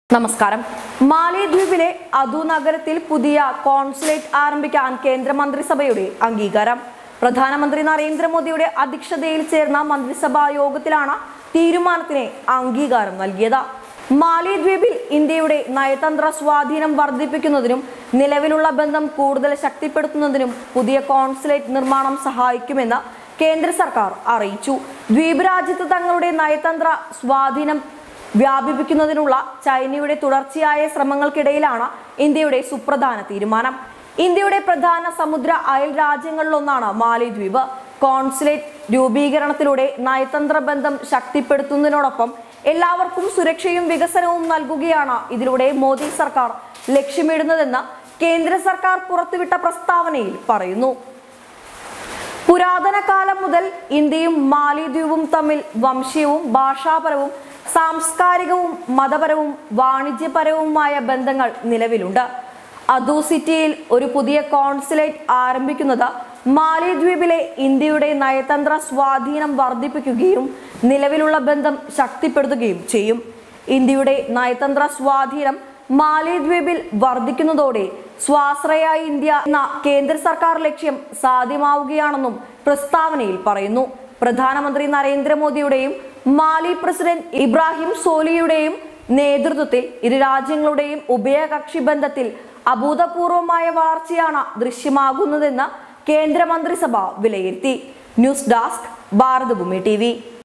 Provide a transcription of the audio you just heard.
നമസ്കാരം മാലിദ്വീപിലെ അദു നഗരത്തിൽ പുതിയ കോൺസുലേറ്റ് ആരംഭിക്കാൻ കേന്ദ്രമന്ത്രിസഭയുടെ അംഗീകാരം പ്രധാനമന്ത്രി നരേന്ദ്രമോദിയുടെ അധ്യക്ഷതയിൽ ചേർന്ന മന്ത്രിസഭാ യോഗത്തിലാണ് തീരുമാനത്തിന് അംഗീകാരം നൽകിയത് മാലിദ്വീപിൽ ഇന്ത്യയുടെ നയതന്ത്ര സ്വാധീനം വർദ്ധിപ്പിക്കുന്നതിനും നിലവിലുള്ള ബന്ധം കൂടുതൽ ശക്തിപ്പെടുത്തുന്നതിനും പുതിയ കോൺസുലേറ്റ് നിർമ്മാണം സഹായിക്കുമെന്ന് കേന്ദ്ര സർക്കാർ അറിയിച്ചു ദ്വീപ് രാജ്യത്ത് തങ്ങളുടെ നയതന്ത്ര സ്വാധീനം വ്യാപിപ്പിക്കുന്നതിനുള്ള ചൈനയുടെ തുടർച്ചയായ ശ്രമങ്ങൾക്കിടയിലാണ് ഇന്ത്യയുടെ സുപ്രധാന തീരുമാനം ഇന്ത്യയുടെ പ്രധാന സമുദ്ര അയൽ രാജ്യങ്ങളിലൊന്നാണ് മാലിദ്വീപ് കോൺസുലേറ്റ് രൂപീകരണത്തിലൂടെ നയതന്ത്ര ബന്ധം ശക്തിപ്പെടുത്തുന്നതിനോടൊപ്പം എല്ലാവർക്കും സുരക്ഷയും വികസനവും നൽകുകയാണ് ഇതിലൂടെ മോദി സർക്കാർ ലക്ഷ്യമിടുന്നതെന്ന് കേന്ദ്ര സർക്കാർ പുറത്തുവിട്ട പ്രസ്താവനയിൽ പറയുന്നു പുരാതന കാലം മുതൽ ഇന്ത്യയും മാലിദ്വീപും തമ്മിൽ വംശീയവും ഭാഷാപരവും സാംസ്കാരികവും മതപരവും വാണിജ്യപരവുമായ ബന്ധങ്ങൾ നിലവിലുണ്ട് അദു സിറ്റിയിൽ ഒരു പുതിയ കോൺസുലേറ്റ് ആരംഭിക്കുന്നത് മാലിദ്വീപിലെ ഇന്ത്യയുടെ നയതന്ത്ര സ്വാധീനം വർദ്ധിപ്പിക്കുകയും നിലവിലുള്ള ബന്ധം ശക്തിപ്പെടുത്തുകയും ചെയ്യും ഇന്ത്യയുടെ നയതന്ത്ര സ്വാധീനം മാലിദ്വീപിൽ വർദ്ധിക്കുന്നതോടെ സ്വാശ്രയ ഇന്ത്യ എന്ന കേന്ദ്ര സർക്കാർ ലക്ഷ്യം സാധ്യമാവുകയാണെന്നും പ്രസ്താവനയിൽ പറയുന്നു പ്രധാനമന്ത്രി നരേന്ദ്രമോദിയുടെയും മാലി പ്രസിഡന്റ് ഇബ്രാഹിം സോലിയുടെയും നേതൃത്വത്തിൽ ഇരു രാജ്യങ്ങളുടെയും ഉഭയകക്ഷി ബന്ധത്തിൽ അഭൂതപൂർവമായ വളർച്ചയാണ് ദൃശ്യമാകുന്നതെന്ന് കേന്ദ്രമന്ത്രിസഭ വിലയിരുത്തി ന്യൂസ് ഡെസ്ക് ഭാരതഭൂമി ടി